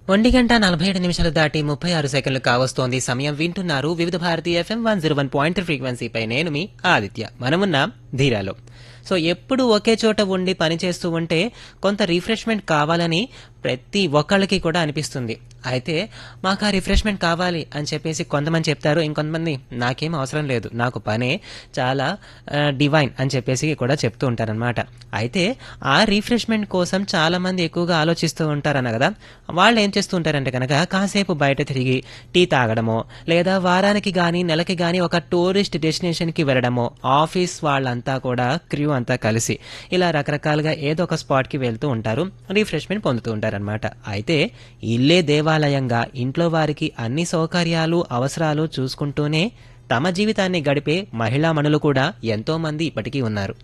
ఒంటి గంట నలభై ఏడు నిమిషాలు దాటి ముప్పై ఆరు సెకండ్లు కావస్తోంది సమయం వింటున్నారు Vividh Bharati FM one zero one point ఫ్రీక్వెన్సీపై నేను మీ ఆదిత్య మనమున్నాం ధీరాలో సో ఎప్పుడు ఒకే చోట ఉండి పనిచేస్తూ ఉంటే కొంత రిఫ్రెష్మెంట్ కావాలని ప్రతి ఒక్కళ్ళకి కూడా అనిపిస్తుంది అయితే మాకు ఆ రిఫ్రెష్మెంట్ కావాలి అని చెప్పేసి కొంతమంది చెప్తారు ఇంకొంతమంది నాకేం అవసరం లేదు నాకు పనే చాలా డివైన్ అని చెప్పేసి కూడా చెప్తూ ఉంటారనమాట అయితే ఆ రిఫ్రెష్మెంట్ కోసం చాలా మంది ఎక్కువగా ఆలోచిస్తూ ఉంటారన్న కదా వాళ్ళు ఏం చేస్తూ ఉంటారంటే కనుక కాసేపు బయట తిరిగి టీ తాగడమో లేదా వారానికి కానీ నెలకి కానీ ఒక టూరిస్ట్ డెస్టినేషన్కి వెళ్ళడమో ఆఫీస్ వాళ్ళంతా కూడా క్రూ అంతా కలిసి ఇలా రకరకాలుగా ఏదో ఒక స్పాట్కి వెళ్తూ ఉంటారు రిఫ్రెష్మెంట్ పొందుతూ ఉంటారనమాట అయితే ఇల్లే దేవాలయంగా ఇంట్లో వారికి అన్ని సౌకర్యాలు అవసరాలు చూసుకుంటూనే తమ జీవితాన్ని గడిపే మహిళామణులు కూడా ఎంతో మంది ఇప్పటికీ ఉన్నారు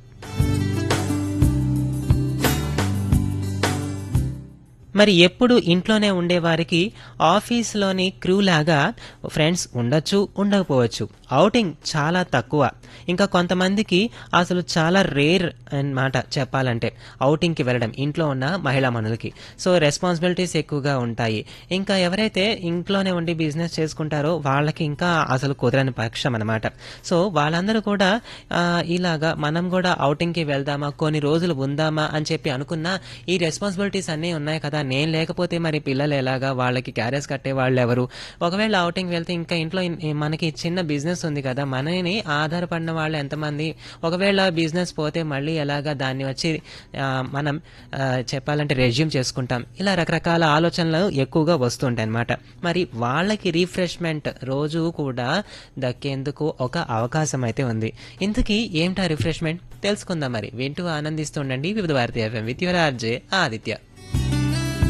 మరి ఎప్పుడు ఇంట్లోనే ఉండేవారికి ఆఫీస్లోని క్రూ లాగా ఫ్రెండ్స్ ఉండొచ్చు ఉండకపోవచ్చు అవుటింగ్ చాలా తక్కువ ఇంకా కొంతమందికి అసలు చాలా రేర్ అన్నమాట చెప్పాలంటే అవుటింగ్కి వెళ్ళడం ఇంట్లో ఉన్న మహిళా మనులకి సో రెస్పాన్సిబిలిటీస్ ఎక్కువగా ఉంటాయి ఇంకా ఎవరైతే ఇంట్లోనే ఉండి బిజినెస్ చేసుకుంటారో వాళ్ళకి ఇంకా అసలు కుదరని పక్షం అనమాట సో వాళ్ళందరూ కూడా ఆ, ఇలాగా మనం కూడా అవుటింగ్కి వెళ్దామా కొన్ని రోజులు ఉందామా అని చెప్పి అనుకున్నా ఈ రెస్పాన్సిబిలిటీస్ అన్నీ ఉన్నాయి కదా నేను లేకపోతే మరి పిల్లలు ఎలాగా వాళ్ళకి క్యారియర్స్ కట్టే వాళ్ళు ఎవరు ఒకవేళ అవుటింగ్ వెళ్తే ఇంకా ఇంట్లో ఇన్- మనకి చిన్న బిజినెస్ ఉంది కదా మనని ఆధారపడిన వాళ్ళు ఎంతమంది ఒకవేళ బిజినెస్ పోతే మళ్ళీ ఎలాగా దాన్ని వచ్చి ఆ, మనం ఆ, చెప్పాలంటే రెజ్యూమ్ చేసుకుంటాం ఇలా రకరకాల ఆలోచనలు ఎక్కువగా వస్తుంటాయి అన్నమాట మరి వాళ్ళకి రీఫ్రెష్మెంట్ రోజు కూడా దక్కేందుకు ఒక అవకాశం అయితే ఉంది ఇంతకీ ఏమిటా రిఫ్రెష్మెంట్ తెలుసుకుందాం మరి వింటూ ఆనందిస్తుండండి Vividh Bharatiya FM with your RJ Aditya